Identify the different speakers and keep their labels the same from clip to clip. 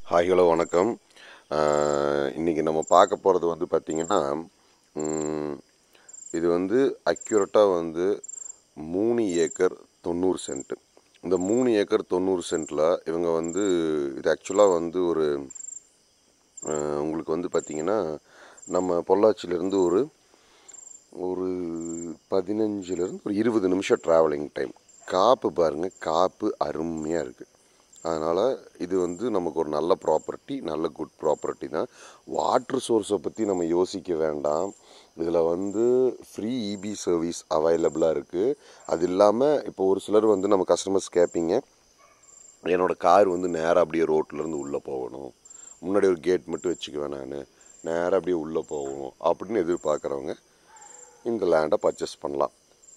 Speaker 1: hi hello வணக்கம் இன்றைக்கி நம்ம பார்க்க போகிறது வந்து பார்த்திங்கன்னா ம், இது வந்து அக்யூரேட்டாக வந்து மூணு ஏக்கர் தொண்ணூறு சென்ட்டு இந்த மூணு ஏக்கர் தொண்ணூறு சென்ட்டில் இவங்க வந்து இது ஆக்சுவலாக வந்து ஒரு அஹ், உங்களுக்கு வந்து பார்த்திங்கன்னா நம்ம பொள்ளாச்சியிலேருந்து ஒரு ஒரு பதினஞ்சுலேருந்து ஒரு இருபது நிமிஷம் ட்ராவலிங் டைம் காப்பு பாருங்கள் காப்பு அருமையாக இருக்குது அதனால் இது வந்து நமக்கு ஒரு நல்ல ப்ராப்பர்ட்டி நல்ல குட் ப்ராப்பர்ட்டி தான் வாட்ரு சோர்ஸை பற்றி நம்ம யோசிக்க வேண்டாம் இதில் வந்து ஃப்ரீ இபி சர்வீஸ் அவைலபிளாக இருக்குது அது இல்லாமல் இப்போ ஒரு சிலர் வந்து நம்ம கஸ்டமர்ஸ் கேட்பீங்க என்னோடய கார் வந்து நேராக அப்படியே ரோட்லேருந்து உள்ளே போகணும் முன்னாடி ஒரு கேட் மட்டும் வச்சுக்குவேன் நான் நேராக அப்படியே உள்ளே போகணும் அப்படின்னு எதிர்பார்க்குறவங்க இந்த லேண்டை பர்ச்சேஸ் பண்ணலாம்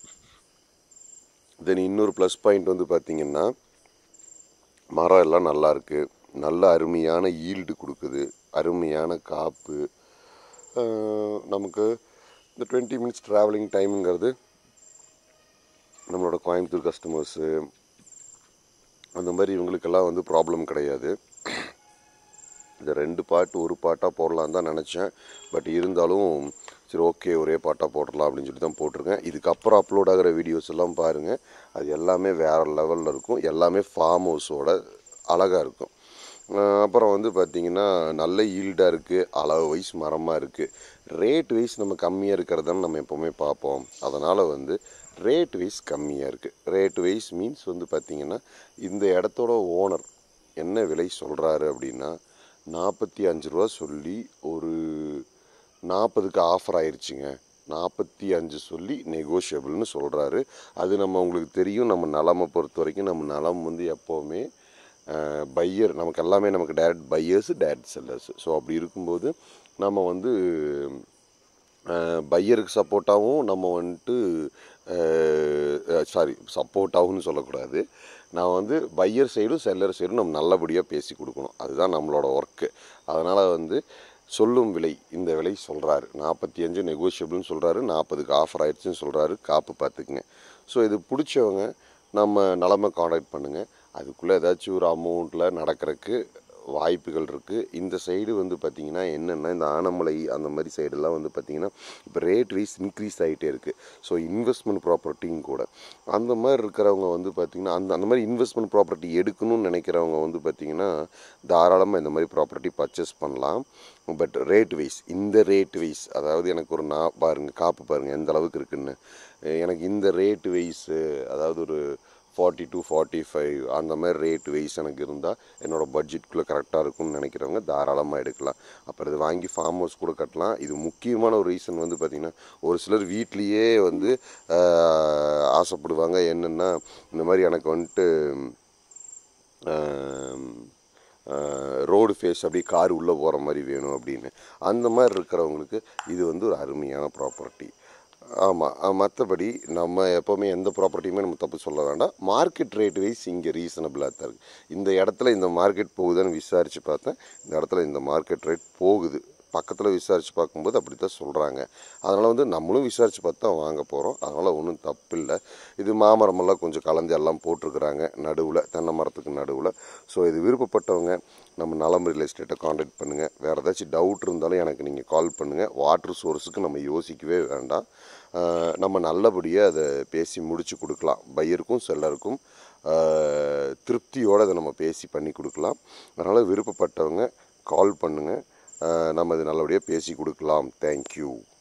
Speaker 1: தென் இன்னொரு ப்ளஸ் பாயிண்ட் வந்து பார்த்திங்கன்னா மரம் எல்லாம் நல்லா இருக்குது நல்ல அருமையான ஈல்டு கொடுக்குது அருமையான காப்பு அஹ் நமக்கு இந்த டுவெண்ட்டி மினிட்ஸ் ட்ராவலிங் டைமுங்கிறது நம்மளோட கோயம்புத்தூர் கஸ்டமர்ஸு அந்த மாதிரி இவங்களுக்கெல்லாம் வந்து ப்ராப்ளம் கிடையாது இந்த ரெண்டு பாட்டு ஒரு பாட்டாக போடலான்னு தான் நினச்சேன் பட் இருந்தாலும் சரி ஓகே ஒரே பாட்டாக போடலாம் அப்படின்னு சொல்லி தான் போட்டிருக்கேன் இதுக்கப்புறம் அப்லோட் ஆகிற வீடியோஸ் எல்லாம் பாருங்கள் அது எல்லாமே வேறு லெவலில் இருக்கும் எல்லாமே ஃபார்ம் ஹவுஸோட அழகாக இருக்கும் அஹ் அப்புறம் வந்து பார்த்திங்கன்னா நல்ல ஈல்டாக இருக்குது அளவு வைஸ் மரமாக இருக்குது ரேட் வைஸ் நம்ம கம்மியாக இருக்கிறதான்னு நம்ம எப்போவுமே பார்ப்போம் அதனால் வந்து ரேட் வைஸ் கம்மியாக இருக்குது ரேட் வைஸ் மீன்ஸ் வந்து பார்த்திங்கன்னா இந்த இடத்தோட ஓனர் என்ன விலை சொல்கிறாரு அப்படின்னா நாற்பத்தி அஞ்சு ரூபா சொல்லி ஒரு நாற்பதுக்கு ஆஃபர் ஆயிருச்சுங்க நாற்பத்தி அஞ்சு சொல்லி நெகோஷியபிள்னு சொல்கிறாரு அது நம்ம உங்களுக்கு தெரியும் நம்ம நலமை பொறுத்த வரைக்கும் நம்ம நலம் வந்து எப்போவுமே பையர் நமக்கு எல்லாமே நமக்கு direct buyers direct sellers so அப்படி இருக்கும்போது நம்ம வந்து பையருக்கு சப்போர்ட்டாகவும் நம்ம வந்துட்டு சாரி சப்போர்ட்டாகும்னு சொல்லக்கூடாது நான் வந்து பையர் சைடும் செல்லர் சைடும் நம்ம நல்லபடியாக பேசி கொடுக்கணும் அதுதான் நம்மளோட ஒர்க்கு அதனால் வந்து சொல்லும் விலை இந்த விலை சொல்கிறாரு நாற்பத்தி அஞ்சு நெகோஷியபிள்னு சொல்கிறாரு நாற்பதுக்கு ஆஃபர் ஆயிடுச்சுன்னு சொல்கிறாரு காப்பு பார்த்துக்குங்க ஸோ இது பிடிச்சவங்க நம்ம நிலமை காண்டாக்ட் பண்ணுங்கள் அதுக்குள்ளே ஏதாச்சும் ஒரு அமௌண்ட்டில் நடக்கிறதுக்கு வாய்ப்புகள் இருக்குது இந்த சைடு வந்து பார்த்திங்கன்னா என்னென்னா இந்த ஆனமலை அந்த மாதிரி சைடெல்லாம் வந்து பார்த்திங்கன்னா இப்போ ரேட் வைஸ் இன்க்ரீஸ் ஆகிட்டே இருக்குது ஸோ இன்வெஸ்ட்மெண்ட் ப்ராப்பர்ட்டியும் கூட அந்த மாதிரி இருக்கிறவங்க வந்து பார்த்திங்கன்னா அந்த அந்த மாதிரி இன்வெஸ்ட்மெண்ட் ப்ராப்பர்ட்டி எடுக்கணும்னு நினைக்கிறவங்க வந்து பார்த்திங்கன்னா தாராளமாக இந்த மாதிரி ப்ராப்பர்ட்டி பர்ச்சேஸ் பண்ணலாம் பட் ரேட் வைஸ் இந்த ரேட் வைஸ் அதாவது எனக்கு ஒரு நா பாருங்கள் காப்பு பாருங்கள் எந்த அளவுக்கு இருக்குன்னு எனக்கு இந்த ரேட் வைஸு அதாவது ஒரு ஃபார்ட்டி டு ஃபார்ட்டி ஃபைவ் அந்த மாதிரி ரேட் வைஸ் எனக்கு இருந்தால் என்னோடய பட்ஜெட்குள்ளே கரெக்டாக இருக்கும்னு நினைக்கிறவங்க தாராளமாக எடுக்கலாம் அப்புறம் இது வாங்கி ஃபார்ம் ஹவுஸ் கூட கட்டலாம் இது முக்கியமான ஒரு ரீசன் வந்து பார்த்திங்கன்னா ஒரு சிலர் வீட்லேயே வந்து ஆஹ், ஆசைப்படுவாங்க என்னென்னா இந்த மாதிரி எனக்கு வந்துட்டு ரோடு ஃபேஸ் அப்படியே கார் உள்ளே போகிற மாதிரி வேணும் அப்படின்னு அந்த மாதிரி இருக்கிறவங்களுக்கு இது வந்து ஒரு அருமையான ப்ராப்பர்ட்டி ஆமாம் மற்றபடி நம்ம எப்போவுமே எந்த ப்ராப்பர்ட்டியுமே நம்ம தப்பு சொல்ல வேண்டாம் மார்க்கெட் ரேட் வைஸ் இங்கே ரீசனபிளாக தான் இருக்குது இந்த இடத்துல இந்த மார்க்கெட் போகுதுன்னு விசாரித்து பார்த்தேன் இந்த இடத்துல இந்த மார்க்கெட் ரேட் போகுது பக்கத்தில் விசாரித்து பார்க்கும்போது அப்படி தான் சொல்கிறாங்க அதனால் வந்து நம்மளும் விசாரித்து பார்த்து தான் வாங்க போகிறோம் அதனால் ஒன்றும் தப்பு இல்லை இது மாமரமெல்லாம் கொஞ்சம் கலந்து எல்லாம் போட்டிருக்கிறாங்க நடுவில் தென்னை மரத்துக்கு நடுவில் ஸோ இது விருப்பப்பட்டவங்க நம்ம நலம் ரியல் எஸ்டேட்டை காண்டாக்ட் பண்ணுங்கள் வேறு ஏதாச்சும் டவுட் இருந்தாலும் எனக்கு நீங்கள் கால் பண்ணுங்கள் வாட்டர் சோர்ஸுக்கு நம்ம யோசிக்கவே வேண்டாம் ஆஹ் நம்ம நல்லபடியாக அதை பேசி முடித்து கொடுக்கலாம் பையருக்கும் செல்லருக்கும் ஆஹ் திருப்தியோடு அதை நம்ம பேசி பண்ணி கொடுக்கலாம் அதனால் விருப்பப்பட்டவங்க கால் பண்ணுங்கள் ஆஹ் நம்ம இது நல்லபடியாக பேசி கொடுக்கலாம் தேங்க்யூ